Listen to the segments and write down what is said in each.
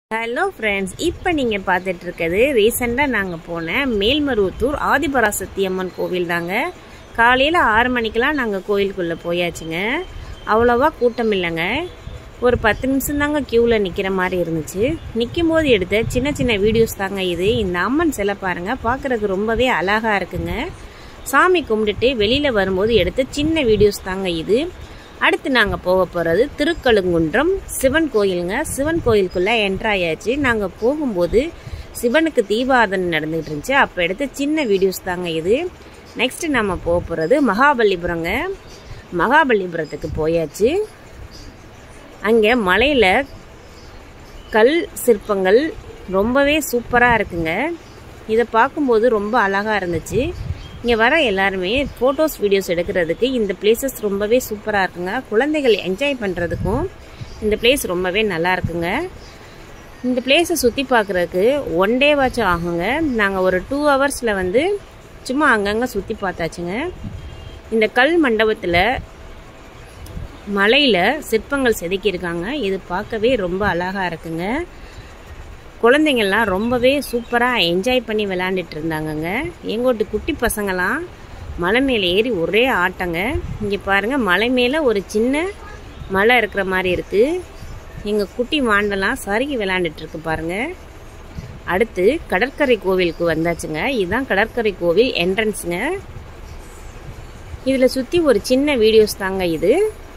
hello friends இப்போ நீங்கள் பார்த்துட்டு இருக்கிறது ரீசெண்டாக நாங்கள் போன மேல்மருவத்தூர் ஆதிபராசக்தி அம்மன் கோவில் தாங்க காலையில் ஆறு மணிக்கெலாம் நாங்கள் கோயிலுக்குள்ளே போயாச்சுங்க அவ்வளோவா கூட்டம் இல்லைங்க ஒரு பத்து நிமிஷம் தாங்க க்யூவில் நிற்கிற மாதிரி இருந்துச்சு நிற்கும் போது எடுத்த சின்ன சின்ன வீடியோஸ் தாங்க இது இந்த அம்மன் சிலை பாருங்கள் பார்க்குறதுக்கு ரொம்பவே அழகாக இருக்குங்க சாமி கும்பிட்டுட்டு வெளியில் வரும்போது எடுத்த சின்ன வீடியோஸ் தாங்க இது அடுத்து நாங்கள் போக போகிறது திருக்கழுங்குன்றம் சிவன் கோயிலுங்க சிவன் கோயிலுக்குள்ளே என்ட்ரு ஆயாச்சு நாங்கள் போகும்போது சிவனுக்கு தீபாராதனை நடந்துகிட்டு இருந்துச்சு அப்போ எடுத்த சின்ன வீடியோஸ் தாங்க இது நெக்ஸ்ட்டு நம்ம போக போகிறது மகாபலிபுரங்க மகாபலிபுரத்துக்கு போயாச்சு அங்கே மலையில் கல் சிற்பங்கள் ரொம்பவே சூப்பராக இருக்குங்க இதை பார்க்கும்போது ரொம்ப அழகாக இருந்துச்சு இங்கே வர எல்லாருமே ஃபோட்டோஸ் வீடியோஸ் எடுக்கிறதுக்கு இந்த பிளேசஸ் ரொம்பவே சூப்பராக இருக்குங்க குழந்தைகள் என்ஜாய் பண்ணுறதுக்கும் இந்த பிளேஸ் ரொம்பவே நல்லா இருக்குங்க இந்த பிளேஸை சுற்றி பார்க்குறதுக்கு ஒன் டே வாச்சும் ஆகுங்க நாங்கள் ஒரு டூ ஹவர்ஸில் வந்து சும்மா அங்கங்கே சுற்றி பார்த்தாச்சுங்க இந்த கல் மண்டபத்தில் மலையில் சிற்பங்கள் செதுக்கியிருக்காங்க இது பார்க்கவே ரொம்ப அழகாக இருக்குங்க குழந்தைங்கள்லாம் ரொம்பவே சூப்பராக என்ஜாய் பண்ணி விளையாண்டுட்டு இருந்தாங்கங்க எங்கோட்டு குட்டி பசங்களாம் மலை மேலே ஏறி ஒரே ஆட்டங்க இங்கே பாருங்கள் மலை மேலே ஒரு சின்ன மலை இருக்கிற மாதிரி இருக்குது எங்கள் குட்டி மாண்டெல்லாம் சருகி விளையாண்டுட்டு இருக்கு பாருங்கள் அடுத்து கடற்கரை கோவிலுக்கு வந்தாச்சுங்க இதுதான் கடற்கரை கோவில் என்ட்ரன்ஸுங்க இதில் சுற்றி ஒரு சின்ன வீடியோஸ் தாங்க இது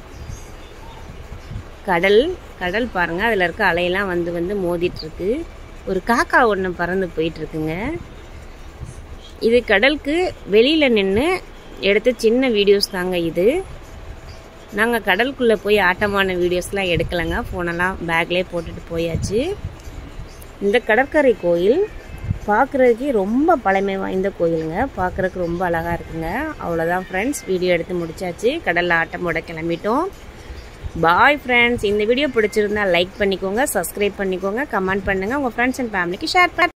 கடல் கடல் பாருங்கள் அதில் இருக்க அலையெல்லாம் வந்து வந்து மோதிட்டுருக்கு ஒரு காக்கா ஒன்று பறந்து போயிட்டுருக்குங்க இது கடலுக்கு வெளியில் நின்று எடுத்த சின்ன வீடியோஸ் தாங்க இது நாங்கள் கடலுக்குள்ளே போய் ஆட்டமான வீடியோஸ்லாம் எடுக்கலைங்க ஃபோனெல்லாம் பேக்லேயே போட்டுட்டு போயாச்சு இந்த கடற்கரை கோயில் பார்க்குறதுக்கே ரொம்ப பழமை வாய்ந்த கோயிலுங்க பார்க்குறதுக்கு ரொம்ப அழகாக இருக்குங்க அவ்வளோதான் ஃப்ரெண்ட்ஸ் வீடியோ எடுத்து முடிச்சாச்சு கடலில் ஆட்டம் போட கிளம்பிட்டோம் பாய் ஃப்ரெண்ட்ஸ் இந்த வீடியோ பிடிச்சிருந்தா லைக் பண்ணிக்கோங்க சப்ஸ்கிரைப் பண்ணிக்கோங்க கமெண்ட் பண்ணுங்கள் உங்கள் ஃப்ரெண்ட்ஸ் அண்ட் ஃபேமிலிக்கு ஷேர் பண்ண